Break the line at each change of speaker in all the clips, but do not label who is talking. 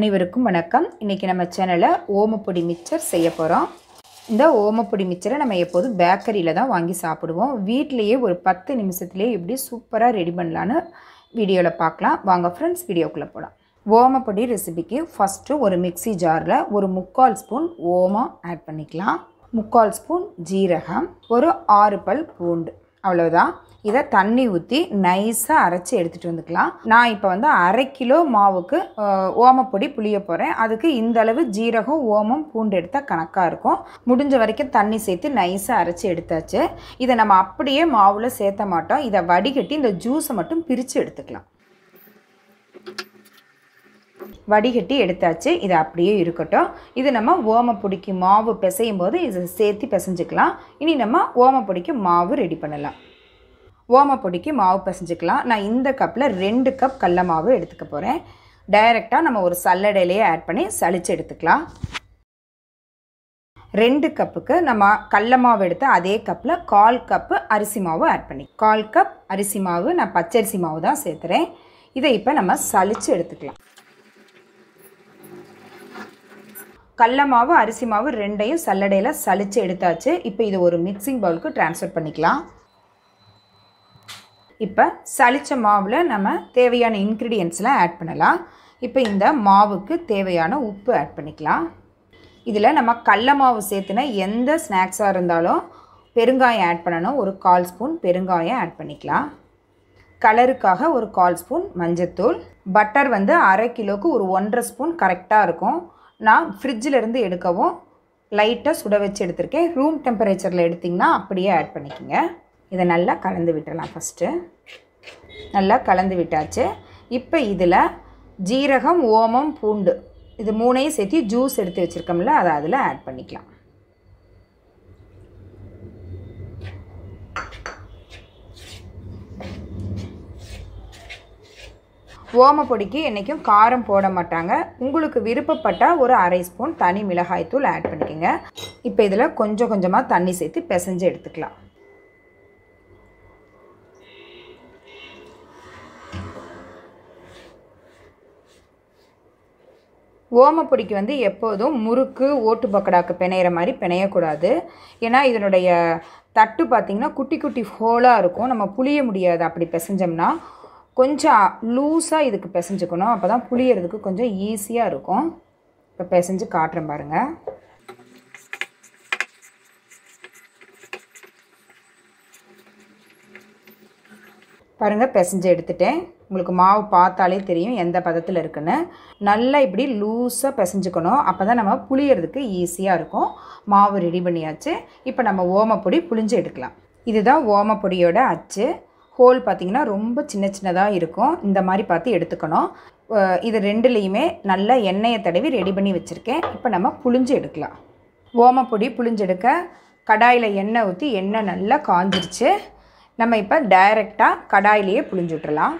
அனைவருக்கும் வணக்கம் இன்றைக்கி நம்ம சேனலில் ஓமப்பொடி மிக்சர் செய்ய போகிறோம் இந்த ஓமப்பொடி மிக்சரை நம்ம எப்போதும் பேக்கரியில் தான் வாங்கி சாப்பிடுவோம் வீட்டிலையே ஒரு பத்து நிமிஷத்துலேயே எப்படி சூப்பராக ரெடி பண்ணலான்னு வீடியோவில் பார்க்கலாம் வாங்க ஃப்ரெண்ட்ஸ் வீடியோக்குள்ளே போகலாம் ஓமப்பொடி ரெசிபிக்கு ஃபஸ்ட்டு ஒரு மிக்ஸி ஜாரில் ஒரு முக்கால் ஸ்பூன் ஓமம் ஆட் பண்ணிக்கலாம் முக்கால் ஸ்பூன் ஜீரகம் ஒரு ஆறு பல் பூண்டு அவ்வளோதான் இதை தண்ணி ஊற்றி நைஸாக அரைச்சி எடுத்துகிட்டு வந்துக்கலாம் நான் இப்போ வந்து அரை கிலோ மாவுக்கு அஹ், ஓமப்பொடி புளிய போகிறேன் அதுக்கு இந்த அளவு ஜீரகம் ஓமம் பூண்டு எடுத்தால் கணக்காக இருக்கும் முடிஞ்ச வரைக்கும் தண்ணி சேர்த்து நைஸாக அரைச்சி எடுத்தாச்சு இதை நம்ம அப்படியே மாவில் சேர்த்த மாட்டோம் இதை வடிகட்டி இந்த ஜூஸை மட்டும் பிரித்து எடுத்துக்கலாம் வடிகட்டி எடுத்தாச்சு இது அப்படியே இருக்கட்டும் இது நம்ம ஓமப்பொடிக்கு மாவு பிசையும் போது இதை சேர்த்து பிசைஞ்சுக்கலாம் இனி நம்ம ஓமப்பொடிக்கு மாவு ரெடி பண்ணலாம் ஓமப்பொடிக்கு மாவு பிசைஞ்சுக்கலாம் நான் இந்த கப்பில் ரெண்டு கப் கடல மாவு எடுத்துக்க போகிறேன் டைரெக்டாக நம்ம ஒரு சல்லடையிலேயே ஆட் பண்ணி சளிச்சு எடுத்துக்கலாம் ரெண்டு கப்புக்கு நம்ம கடல மாவு எடுத்து அதே கப்பில் கால் கப்பு அரிசி மாவு ஆட் பண்ணி கால் கப் அரிசி மாவு நான் பச்சரிசி மாவு தான் சேர்த்துறேன் இதை இப்போ நம்ம சளிச்சு எடுத்துக்கலாம் கடல மாவு அரிசி மாவு ரெண்டையும் சல்லடையில் சலிச்சு எடுத்தாச்சு இப்போ இது ஒரு மிக்சிங் பவுலுக்கு ட்ரான்ஸ்ஃபர் பண்ணிக்கலாம் இப்போ சளிச்ச மாவில் நம்ம தேவையான இன்க்ரீடியன்ஸ்லாம் ஆட் பண்ணலாம் இப்போ இந்த மாவுக்கு தேவையான உப்பு ஆட் பண்ணிக்கலாம் இதில் நம்ம கடல மாவு சேர்த்துன எந்த ஸ்நாக்ஸாக இருந்தாலும் பெருங்காயம் ஆட் பண்ணணும் ஒரு கால் ஸ்பூன் பெருங்காயம் ஆட் பண்ணிக்கலாம் கலருக்காக ஒரு கால் ஸ்பூன் மஞ்சத்தூள் பட்டர் வந்து அரை கிலோவுக்கு ஒரு ஒன்றரை ஸ்பூன் கரெக்டாக இருக்கும் நான் ஃப்ரிட்ஜில் இருந்து எடுக்கவும் லைட்டாக சுட வச்சு எடுத்திருக்கேன் ரூம் டெம்பரேச்சரில் எடுத்திங்கன்னா அப்படியே ஆட் பண்ணிக்கோங்க இதை நல்லா கலந்து விட்டுறலாம் ஃபஸ்ட்டு நல்லா கலந்து விட்டாச்சு இப்போ இதில் ஜீரகம் ஓமம் பூண்டு இது மூணையும் சேர்த்து ஜூஸ் எடுத்து வச்சுருக்கோம்ல அதை அதில் ஆட் பண்ணிக்கலாம் ஓமப்பொடிக்கு என்றைக்கும் காரம் போட மாட்டாங்க உங்களுக்கு விருப்பப்பட்டால் ஒரு அரை ஸ்பூன் தனி மிளகாய்த்தூள் ஆட் பண்ணிக்கோங்க இப்போ இதில் கொஞ்சம் கொஞ்சமாக தண்ணி சேர்த்து பிசைஞ்சு எடுத்துக்கலாம் ஓமப்பொடிக்கு வந்து எப்போதும் முறுக்கு ஓட்டு பக்கடாக்கு பிணையிற மாதிரி பிணையக்கூடாது ஏன்னா இதனுடைய தட்டு பார்த்திங்கன்னா குட்டி குட்டி ஹோலாக இருக்கும் நம்ம புளிய முடியாது அப்படி பிசைஞ்சோம்னா கொஞ்சம் லூஸாக இதுக்கு பிசைஞ்சுக்கணும் அப்போ தான் புளியறதுக்கு கொஞ்சம் ஈஸியாக இருக்கும் இப்போ பிசைஞ்சு காட்டுறேன் பாருங்கள் பாருங்கள் பிசைஞ்சு எடுத்துட்டேன் உங்களுக்கு மாவு பார்த்தாலே தெரியும் எந்த பதத்தில் இருக்குன்னு நல்லா இப்படி லூஸாக பிசைஞ்சுக்கணும் அப்போ தான் நம்ம புளியறதுக்கு ஈஸியாக இருக்கும் மாவு ரெடி பண்ணியாச்சு இப்போ நம்ம ஓமப்பொடி புளிஞ்சு எடுக்கலாம் இதுதான் ஓமப்பொடியோட அச்சு ஹோல் பார்த்திங்கன்னா ரொம்ப சின்ன சின்னதாக இருக்கும் இந்த மாதிரி பார்த்து எடுத்துக்கணும் அஹ் இது ரெண்டுலேயுமே நல்லா எண்ணெயை தடவி ரெடி பண்ணி வச்சுருக்கேன் இப்போ நம்ம புளிஞ்சு எடுக்கலாம் ஓமப்பொடி புளிஞ்செடுக்க கடாயில் எண்ணெய் ஊற்றி எண்ணெய் நல்லா காஞ்சிருச்சு நம்ம இப்போ டைரெக்டாக கடாயிலேயே புளிஞ்சு விட்டுறலாம்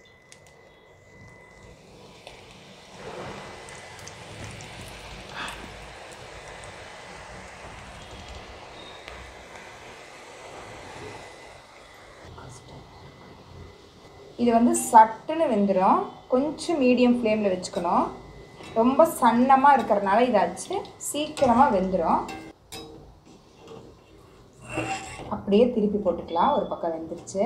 இது வந்து சட்டுன்னு வெந்துடும் கொஞ்சம் மீடியம் ஃப்ளேமில் வச்சுக்கணும் ரொம்ப சன்னமாக இருக்கிறனால இதாச்சு சீக்கிரமாக வெந்துடும் அப்படியே திருப்பி போட்டுக்கலாம் ஒரு பக்கம் வெந்துருச்சு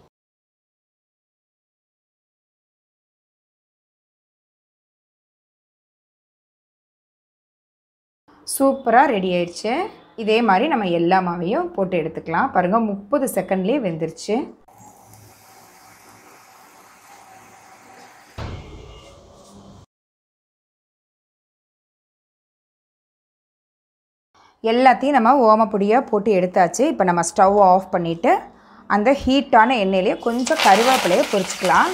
சூப்பராக ரெடி ஆயிடுச்சு இதே மாதிரி நம்ம எல்லா மாவையும் போட்டு எடுத்துக்கலாம் பாருங்கள் முப்பது செகண்ட்லேயே வெந்துருச்சு எல்லாத்தையும் நம்ம ஓமப்பொடியாக போட்டு எடுத்தாச்சு இப்போ நம்ம ஸ்டவ் ஆஃப் பண்ணிவிட்டு அந்த ஹீட்டான எண்ணெயிலே கொஞ்சம் கருவேப்பிலையை பொரிச்சுக்கலாம்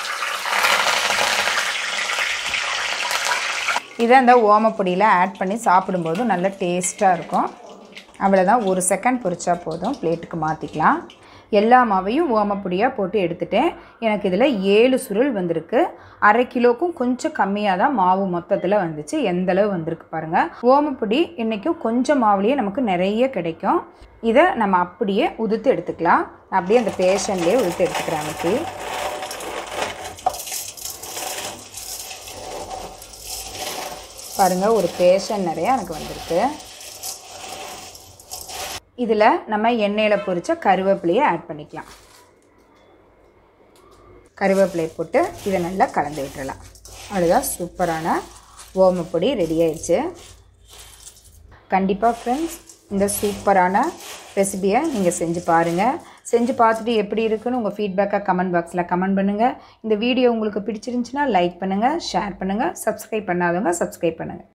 இதை அந்த ஓமப்பொடியில் ஆட் பண்ணி சாப்பிடும்போது நல்ல டேஸ்ட்டாக இருக்கும் அவ்வளோதான் ஒரு செகண்ட் பொரிச்சா போதும் பிளேட்டுக்கு மாற்றிக்கலாம் எல்லா மாவையும் ஓமப்பொடியாக போட்டு எடுத்துட்டேன் எனக்கு இதில் ஏழு சுருள் வந்திருக்கு அரை கிலோக்கும் கொஞ்சம் கம்மியாக தான் மாவு மொத்தத்தில் வந்துச்சு எந்த அளவு வந்திருக்கு பாருங்கள் ஓமப்பொடி இன்றைக்கும் கொஞ்சம் மாவுலேயே நமக்கு நிறைய கிடைக்கும் இதை நம்ம அப்படியே உதுத்து எடுத்துக்கலாம் நான் அப்படியே அந்த பேஷன்லேயே உதுத்து எடுத்துக்கிறேன் அன்றைக்கி பாருங்கள் ஒரு பேஷன் நிறையா எனக்கு வந்திருக்கு இதில் நம்ம எண்ணெயில் பொரித்த கருவேப்பிலையை ஆட் பண்ணிக்கலாம் கருவேப்பிலையை போட்டு இதை நல்லா கலந்து விட்டுறலாம் அவ்வளோதான் சூப்பரான ஓமப்பொடி ரெடி ஆயிடுச்சு கண்டிப்பாக ஃப்ரெண்ட்ஸ் இந்த சூப்பரான ரெசிபியை நீங்கள் செஞ்சு பாருங்கள் செஞ்சு பார்த்துட்டு எப்படி இருக்குன்னு உங்கள் ஃபீட்பேக்காக கமெண்ட் பாக்ஸில் கமெண்ட் பண்ணுங்கள் இந்த வீடியோ உங்களுக்கு பிடிச்சிருந்துச்சுன்னா லைக் பண்ணுங்கள் ஷேர் பண்ணுங்கள் சப்ஸ்கிரைப் பண்ணாதவங்க சப்ஸ்கிரைப் பண்ணுங்கள்